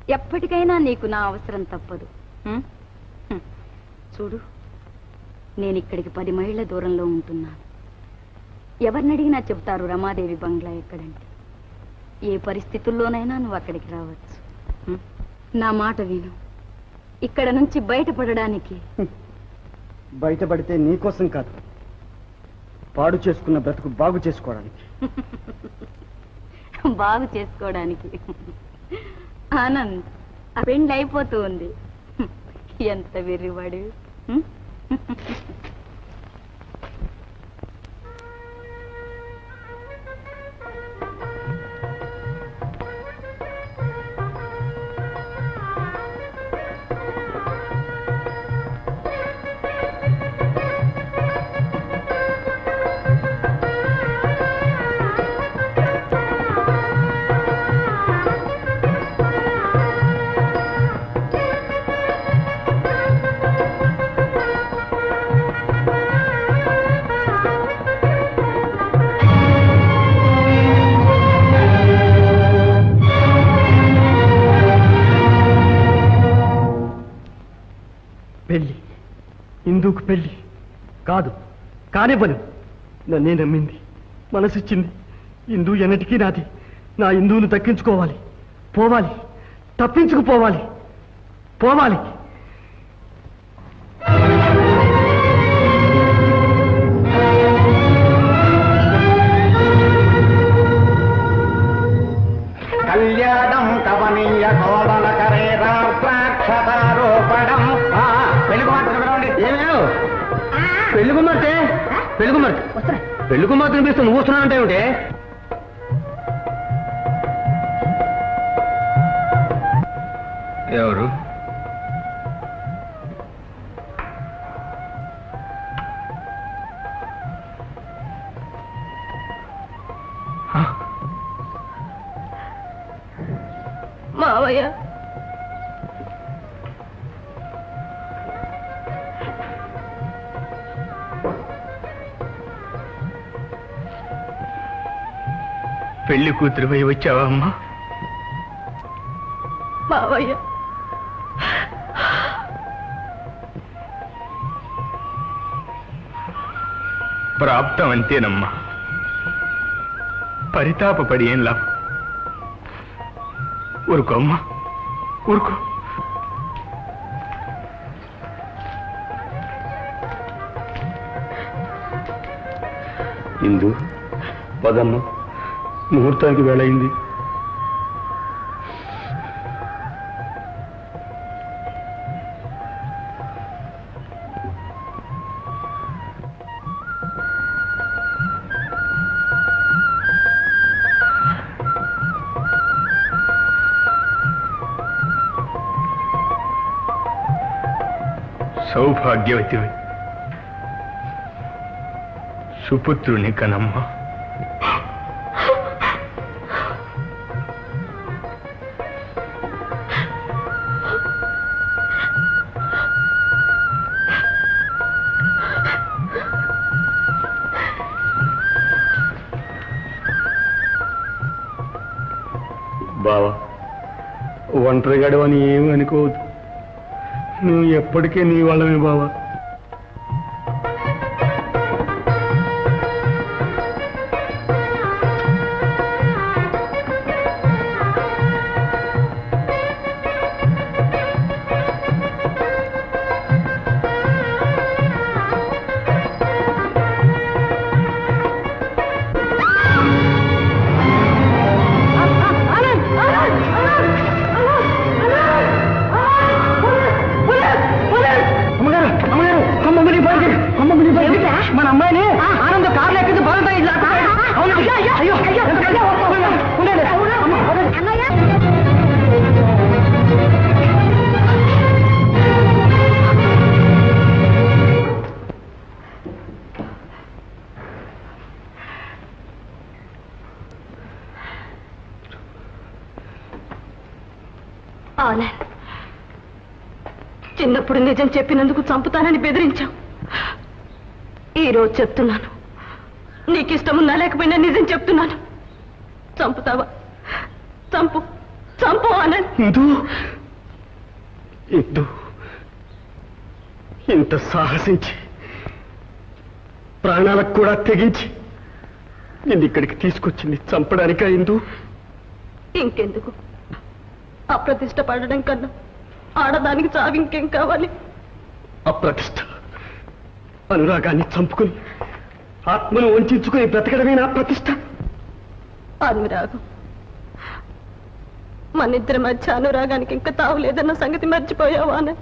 ఎప్పటికైనా నీకు నా అవసరం తప్పదు హ్మ్? హ్మ్. చూడు నేను ఇక్కడికి పది మైళ్ళ దూరంలో ఉంటున్నాను ఎవరిని అడిగినా చెప్తారు రమాదేవి బంగ్లా ఎక్కడంటే ఏ పరిస్థితుల్లోనైనా నువ్వు అక్కడికి రావచ్చు హ్మ్? నా మాట విను ఇక్కడ నుంచి బయటపడడానికి బయటపడితే నీకోసం కాదు పాడు చేసుకున్న బ్రతుకు బాగు చేసుకోవడానికి బాగు చేసుకోవడానికి ఆనంద్ ఆ పెండ్లి అయిపోతూ ఉంది ఎంత వెర్రివాడు హ్మ్? పెళ్లి ఇందుకు పెళ్లి కాదు కానివ్వను నన్నే నమ్మింది మనసిచ్చింది ఇందు ఎన్నటికీ నాది నా ఇందువును దక్కించుకోవాలి పోవాలి తప్పించుకుపోవాలి పోవాలి కళ్యాణం కవనీయ కోమల కరేరాక్షతారోపణం పెళ్లి కుమార్తె ఏమేవు పెళ్లి కుమార్తె పెళ్లి కుమార్తె పెళ్లి కుమార్తె అనిపిస్తుంది నువ్వు వస్తున్నానంటే ఏమిటి ఎవరు మావయ్య పెళ్లి కూతురు పోయి వచ్చావా అమ్మా మావయ్య ప్రాప్తం అంతేనమ్మా పరితాపపడి ఏం లాభం ఊరుకో అమ్మా ఊరుకో ఇందు పదమ్మ ముహూర్తానికి వేళయింది సౌభాగ్యవతివి సుపుత్రుని కనమ్మా బావా ఒంటరిగాడు అని ఏమి అనుకోవద్దు నువ్వు ఎప్పటికీ నీ వాళ్ళమే బావా అమ్మగారు అమ్మగారు అమ్మ మునిగిపోయింది అమ్మ మునిగిపోయింది మన అమ్మాయిని ఆనంద కార్లు ఎక్కింది బలంతా ఇట్లా అవును అయ్యో అయ్యో ఉండండి అమ్మ, ఉండండి. ఆనంద్ చిన్నప్పుడు నిజం చెప్పినందుకు చంపుతానని బెదిరించావు ఈ రోజు చెప్తున్నాను నీకు ఇష్టమున్నా లేకపోయినా నిజం చెప్తున్నాను చంపుతావా చంపు చంపు ఆనంద్ ఇందు ఇందు ఇంత సాహసించి ప్రాణాలకు కూడా తెగించి నిన్ను ఇక్కడికి తీసుకొచ్చింది చంపడానికా ఇందు ఇంకెందుకు అప్రతిష్ట పడడం కన్నా ఆడదానికి చావు ఇంకేం కావాలి అప్రతిష్ట అనురాగాన్ని చంపుకుని ఆత్మను వంచుకుని బ్రతకడమే నా ప్రతిష్ట అనురాగం మన ఇద్దరి మధ్య అనురాగానికి ఇంకా తావు లేదన్న సంగతి మర్చిపోయావా ఆనంద్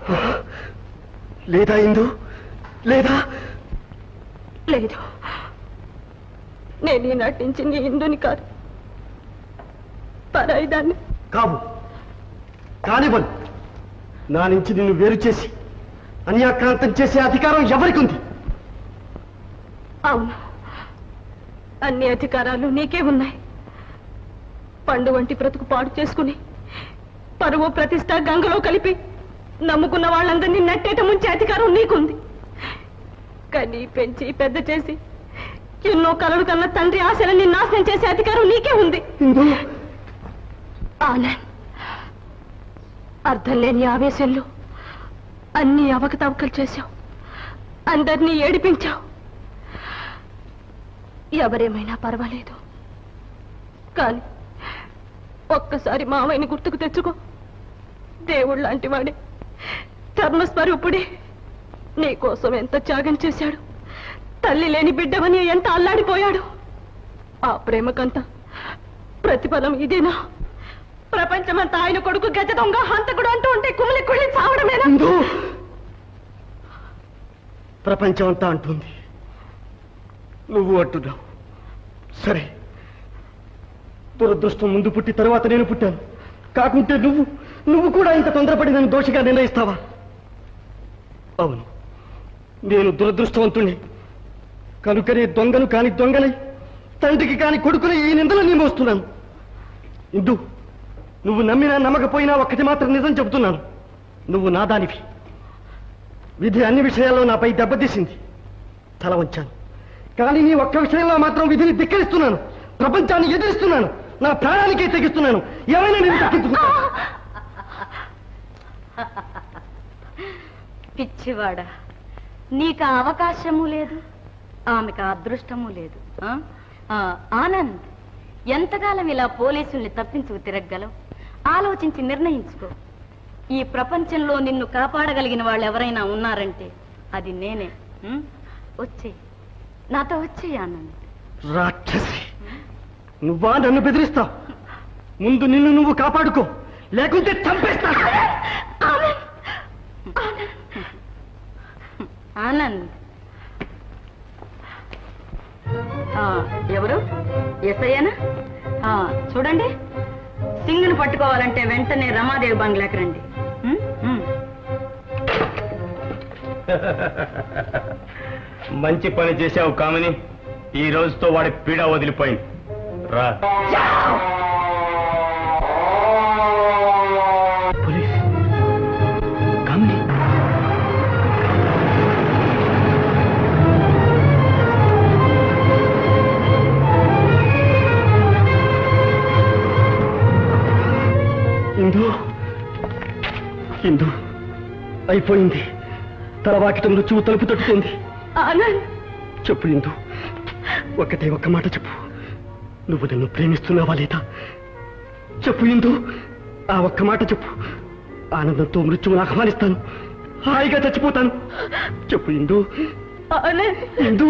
లేదా ఇందు లేదా లేదు నేను ఈనాటి నుంచి నీ ఇందుని కాదు పరాయిదాన్ని కావు కానివ్వను నా నుంచి నిన్ను వేరు చేసి అన్యాక్రాంతం చేసే అధికారం ఎవరికి ఉంది అవును అన్ని అధికారాలు నీకే ఉన్నాయి పండు వంటి బ్రతుకు పాడు చేసుకుని పరువు ప్రతిష్ట గంగలో కలిపి నమ్ముకున్న వాళ్ళందరినీ నట్టేట ముంచే అధికారం నీకుంది కానీ పెంచి పెద్ద చేసి ఎన్నో కలలు కన్న తండ్రి ఆశలని నాశనం చేసే అధికారం నీకే ఉంది ఇందు ఆనంద్ అర్థం లేని ఆవేశంలో అన్ని అవకతవకలు చేశావు అందరినీ ఏడిపించావు ఎవరేమైనా పర్వాలేదు కానీ ఒక్కసారి మావయ్యని గుర్తుకు తెచ్చుకో దేవుడు లాంటి వాడే ధర్మస్వరూపుడే నీ కోసం ఎంత త్యాగం చేశాడు తల్లి లేని బిడ్డవని ఎంత అల్లాడిపోయాడు ఆ ప్రేమకంతా ప్రతిఫలం ఇదేనా ప్రపంచమంతా ఆయన కొడుకు గజ దొంగ హంతకుడు అంటూ ఉంటే కుమిలి కుళ్ళి చావడమేనా ఇందు ప్రపంచం అంతా అంటుంది నువ్వు అంటున్నావు సరే దురదృష్టం ముందు పుట్టి తర్వాత నేను పుట్టాను కాకుంటే నువ్వు నువ్వు కూడా ఇంత తొందరపడి నన్ను దోషిగా నిర్ణయిస్తావా అవును నేను దురదృష్టవంతుణ్ణి కనుకనే దొంగను కాని దొంగలై తండ్రికి కాని కొడుకుని ఈ నిందలు మోస్తున్నాను ఇందు నువ్వు నమ్మినా నమ్మకపోయినా ఒక్కటి మాత్రం నిజం చెబుతున్నాను నువ్వు నాదానివి విధి అన్ని విషయాల్లో నాపై దెబ్బతీసింది తల వంచాను కానీ నీ ఒక్క విషయంలో మాత్రం విధిని ధిక్కరిస్తున్నాను ప్రపంచాన్ని ఎదిరిస్తున్నాను నా ప్రాణానికే తెగిస్తున్నాను ఏమైనా నేను తగ్గించుకుంటాను పిచ్చివాడా నీకు ఆ అవకాశము లేదు ఆమెకు ఆ అదృష్టము లేదు ఆ? ఆ, ఆనంద్ ఎంతకాలం ఇలా పోలీసుల్ని తప్పించుకు తిరగలవు ఆలోచించి నిర్ణయించుకో ఈ ప్రపంచంలో నిన్ను కాపాడగలిగిన వాళ్ళు ఎవరైనా ఉన్నారంటే అది నేనే ఉం? వచ్చేయ్ నాతో వచ్చేయ్ ఆనంద్ రాక్షసి నువ్వా నన్ను బెదిరిస్తావు ముందు నిన్ను నువ్వు కాపాడుకో లేకుంటే చంపేస్తా ఆనంద్ ఆ, ఎవరు ఎస్ఐనా చూడండి సింగ్ను పట్టుకోవాలంటే వెంటనే రమాదేవి బంగ్లాకి రండి ఉం? ఉం. మంచి పని చేశావు కామని ఈ రోజుతో వాడి పీడ వదిలిపోయింది రా పోలీస్ కామిని ఇందు ఇందు అయిపోయింది తలవాకిట మృత్యువు తలుపు తట్టుతుంది ఆనంద్ చెప్పు ఇందు ఒక్కటే ఒక్క మాట చెప్పు నువ్వు నన్ను ప్రేమిస్తున్నావా లేదా చెప్పు ఇందు ఆ ఒక్క మాట చెప్పు ఆనందంతో మృత్యువును ఆహ్వానిస్తాను హాయిగా చచ్చిపోతాను చెప్పు ఇందు ఆనంద్ ఇందు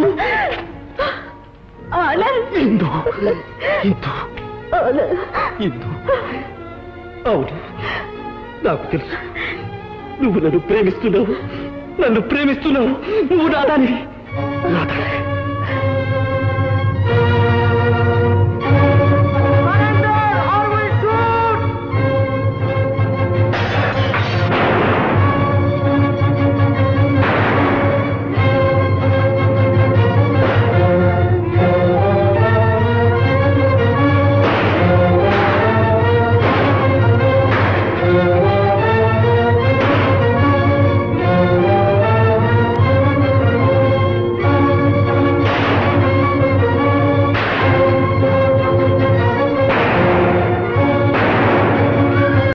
ఆనంద్ ఇందు ఇందు ఇందు అవును నాకు తెలుసు నువ్వు నన్ను ప్రేమిస్తున్నావు నన్ను ప్రేమిస్తున్నావు నువ్వు నాదానివి నాదానివి